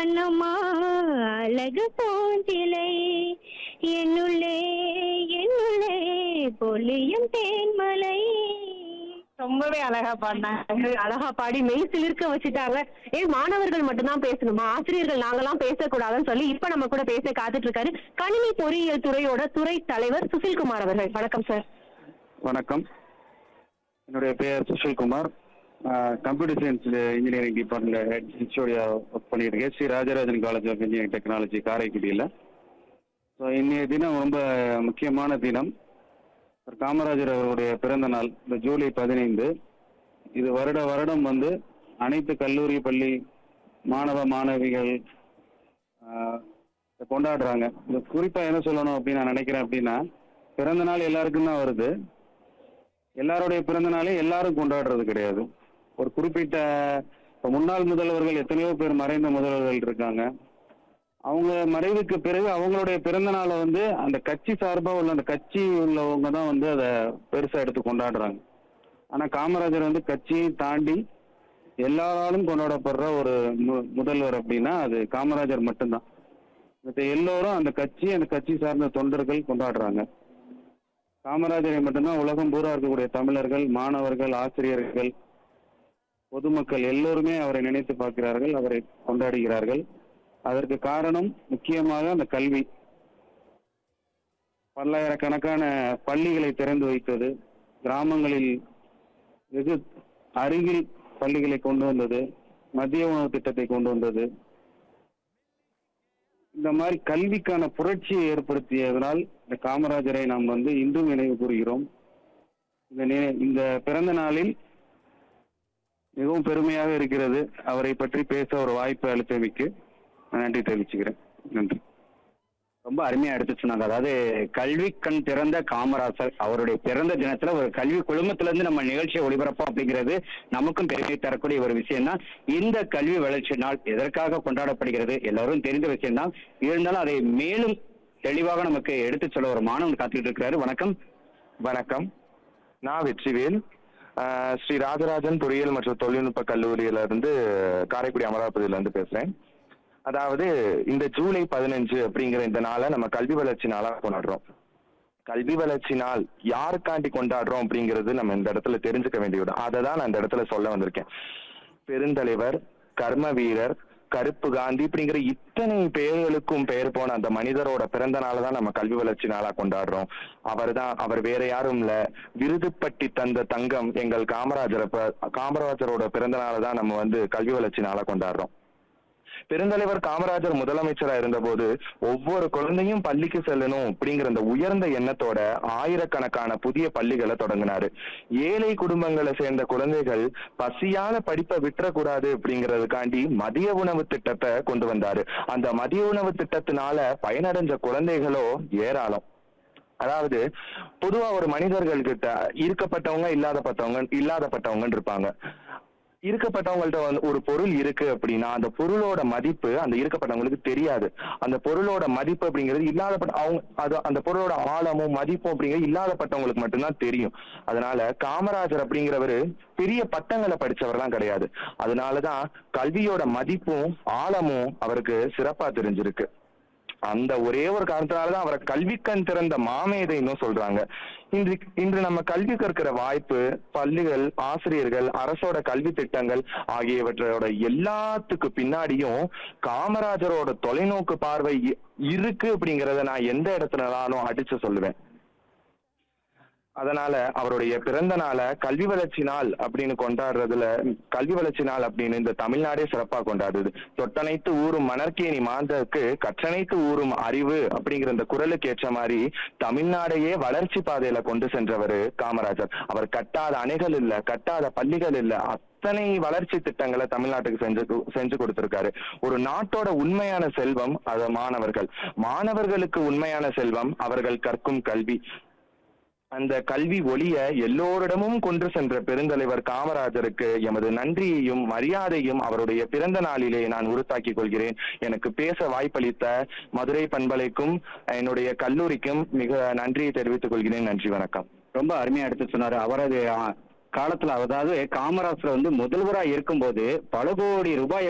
கண்ணம்மா அழகு பூஞ்சிலை என்னுள்ளே என்னுள்ளே பொலியும் தேன்மலை ரொம்பவே அழகா பாடினாங்க அழகா பாடி மெய் சிலிர்க்க வச்சுட்டாங்க ஏ மாணவர்கள் மட்டும்தான் பேசணுமா ஆசிரியர்கள் நாங்கெல்லாம் பேசக்கூடாதுன்னு சொல்லி இப்ப நம்ம கூட பேச காத்துட்டு இருக்காரு கணினி பொறியியல் துறையோட துறை தலைவர் சுசில்குமார் அவர்கள் வணக்கம் சார் வணக்கம் என்னுடைய பெயர் Sushilkumar computer science engineering department ஹெச்ஓடியா ஒர்க் பண்ணியிருக்கேன் Sri Rajarajan college of engineering technology காரைக்குடியில் ஸோ இன்றைய தினம் ரொம்ப முக்கியமான தினம் சர் காமராஜர் அவருடைய பிறந்த நாள் இந்த ஜூலை பதினைந்து இது வருட வருடம் வந்து அனைத்து கல்லூரி பள்ளி மாணவ மாணவிகள் ஆஹ், இதை கொண்டாடுறாங்க இது குறிப்பாக என்ன சொல்லணும் அப்படின்னு நான் நினைக்கிறேன் அப்படின்னா பிறந்த நாள் எல்லாருக்கும் தான் வருது எல்லாருடைய பிறந்த நாளே எல்லாரும் கொண்டாடுறது கிடையாது ஒரு குறிப்பிட்ட இப்ப முன்னாள் முதல்வர்கள் எத்தனையோ பேர் மறைந்த முதல்வர்கள் இருக்காங்க அவங்க மறைவுக்கு பிறகு அவங்களுடைய பிறந்த நாளை வந்து அந்த கட்சி சார்பா உள்ள அந்த கட்சி உள்ளவங்க தான் வந்து அதை பெருசா எடுத்து கொண்டாடுறாங்க ஆனா காமராஜர் வந்து கட்சியை தாண்டி எல்லாராலும் கொண்டாடப்படுற ஒரு மு- முதல்வர் அப்படின்னா அது காமராஜர் மட்டும்தான் மத்த எல்லோரும் அந்த கட்சி அந்த கட்சி சார்ந்த தொண்டர்கள் கொண்டாடுறாங்க காமராஜரை மட்டும்தான் உலகம் பூரா இருக்கக்கூடிய தமிழர்கள் மாணவர்கள் ஆசிரியர்கள் பொதுமக்கள் எல்லோருமே அவரை நினைத்து பார்க்கிறார்கள் அவரை கொண்டாடுகிறார்கள் அதற்கு காரணம் முக்கியமாக அந்த கல்வி பல்லாயிரக்கணக்கான பள்ளிகளை திறந்து வைத்தது கிராமங்களில் வெகு அருகில் பள்ளிகளை கொண்டு வந்தது மதிய உணவு திட்டத்தை கொண்டு வந்தது இந்த மாதிரி கல்விக்கான புரட்சியை ஏற்படுத்தியதனால் இந்த காமராஜரை நாம் வந்து இன்றும் நினைவு கூறுகிறோம் இந்த நி- இந்த பிறந்த நாளில் மிகவும் பெருமையாக இருக்கிறது அவரை பற்றி பேச ஒரு வாய்ப்பு அளித்தமைக்கு நான் நன்றி தெரிவிச்சுக்கிறேன் நன்றி ரொம்ப அருமையா எடுத்து சொன்னாங்க அதாவது கல்வி கண் திறந்த காமராசர் அவருடைய பிறந்த தினத்துல ஒரு கல்வி குழுமத்துல இருந்து நம்ம நிகழ்ச்சியை ஒளிபரப்போம் அப்படிங்கிறது நமக்கும் பெருமை தரக்கூடிய ஒரு விஷயம் தான் இந்த கல்வி வளர்ச்சி நாள் எதற்காக கொண்டாடப்படுகிறது எல்லாரும் தெரிந்த விஷயம் தான் இருந்தாலும் அதை மேலும் தெளிவாக நமக்கு எடுத்து சொல்ல ஒரு மாணவன் காத்துக்கிட்டு இருக்கிறாரு வணக்கம் வணக்கம் நான் வெற்றிவேல் ஆஹ் ஸ்ரீ ராஜராஜன் பொறியியல் மற்றும் தொழில்நுட்ப கல்லூரியில இருந்து காரைக்குடி அமராவதியில இருந்து பேசுறேன் அதாவது இந்த ஜூலை பதினஞ்சு அப்படிங்கிற இந்த நாளை நம்ம கல்வி வளர்ச்சி நாளா கொண்டாடுறோம் கல்வி வளர்ச்சி நாள் யாருக்காண்டி கொண்டாடுறோம் அப்படிங்கிறது நம்ம இந்த இடத்துல தெரிஞ்சுக்க வேண்டியது அதை தான் நான் இந்த இடத்துல சொல்ல வந்திருக்கேன் பெருந்தலைவர் கர்ம வீரர் கருப்பு காந்தி இப்படிங்கிற இத்தனை பெயர்களுக்கும் பெயர் போன அந்த மனிதரோட பிறந்த நாளை தான் நம்ம கல்வி வளர்ச்சி நாளா கொண்டாடுறோம் அவர் தான் அவர் வேற யாரும் இல்ல விருதுப்பட்டி தந்த தங்கம் எங்கள் காமராஜரை ப- காமராஜரோட பிறந்த நாளை தான் நம்ம வந்து கல்வி வளர்ச்சி நாளா கொண்டாடுறோம் பெருந்தலைவர் காமராஜர் முதலமைச்சரா இருந்தபோது ஒவ்வொரு குழந்தையும் பள்ளிக்கு செல்லணும் அப்படிங்கிற அந்த உயர்ந்த எண்ணத்தோட ஆயிரக்கணக்கான புதிய பள்ளிகளை தொடங்கினாரு ஏழை குடும்பங்களை சேர்ந்த குழந்தைகள் பசியால படிப்பை விட்டுறக்கூடாது அப்படிங்கிறதுக்காண்டி மதிய உணவு திட்டத்தை கொண்டு வந்தாரு அந்த மதிய உணவு திட்டத்தினால பயனடைஞ்ச குழந்தைகளோ ஏராளம் அதாவது பொதுவா ஒரு மனிதர்கள் கிட்ட இருக்கப்பட்டவங்க இல்லாதப்பட்டவங்க இல்லாதப்பட்டவங்கன்னு இருப்பாங்க இருக்கப்பட்டவங்கள்ட்ட வந்து ஒரு பொருள் இருக்கு அப்படின்னா அந்த பொருளோட மதிப்பு அந்த இருக்கப்பட்டவங்களுக்கு தெரியாது அந்த பொருளோட மதிப்பு அப்படிங்கிறது இல்லாதப்பட்ட அவங்க அது அந்த பொருளோட ஆழமும் மதிப்பும் அப்படிங்கிறது இல்லாதப்பட்டவங்களுக்கு மட்டும்தான் தெரியும் அதனால காமராஜர் அப்படிங்கிறவரு பெரிய பட்டங்களை படிச்சவர்லாம் கிடையாது அதனாலதான் கல்வியோட மதிப்பும் ஆழமும் அவருக்கு சிறப்பா தெரிஞ்சிருக்கு அந்த ஒரே ஒரு காரணத்தினாலதான் அவரை கல்விக்கண் திறந்த மாமேதைன்னு சொல்றாங்க இன்று இன்று நம்ம கல்வி கற்கிற வாய்ப்பு பள்ளிகள் ஆசிரியர்கள் அரசோட கல்வி திட்டங்கள் ஆகியவற்றோட எல்லாத்துக்கு பின்னாடியும் காமராஜரோட தொலைநோக்கு பார்வை இ- இருக்கு அப்படிங்கறத நான் எந்த இடத்துலனாலும் அடிச்சு சொல்லுவேன் அதனால அவருடைய பிறந்த நாளை கல்வி வளர்ச்சி நாள் அப்படின்னு கொண்டாடுறதுல கல்வி வளர்ச்சி நாள் அப்படின்னு இந்த தமிழ்நாடே சிறப்பா கொண்டாடுது தொட்டனைத்து ஊரும் மணற்கேணி மாந்தருக்கு கற்றனைத்து ஊரும் அறிவு அப்படிங்கிற இந்த குரலுக்கு ஏற்ற மாதிரி தமிழ்நாடையே வளர்ச்சி பாதையில கொண்டு சென்றவர் காமராஜர் அவர் கட்டாத அணைகள் இல்ல கட்டாத பள்ளிகள் இல்ல அத்தனை வளர்ச்சி திட்டங்களை தமிழ்நாட்டுக்கு செஞ்சு கு- செஞ்சு கொடுத்திருக்காரு ஒரு நாட்டோட உண்மையான செல்வம் அது மாணவர்கள் மாணவர்களுக்கு உண்மையான செல்வம் அவர்கள் கற்கும் கல்வி அந்த கல்வி ஒளிய எல்லோரிடமும் கொண்டு சென்ற பெருந்தலைவர் காமராஜருக்கு எமது நன்றியையும் மரியாதையும் அவருடைய பிறந்த நாளிலே நான் உறுத்தாக்கிக் கொள்கிறேன் எனக்கு பேச வாய்ப்பளித்த மதுரை பண்பலைக்கும் என்னுடைய கல்லூரிக்கும் மிக நன்றியை தெரிவித்துக் கொள்கிறேன் நன்றி வணக்கம் ரொம்ப அருமையா எடுத்து சொன்னாரு அவரது ஆ, காலத்துல அதாவது காமராஜர் வந்து முதல்வரா இருக்கும்போது பல கோடி ரூபாய்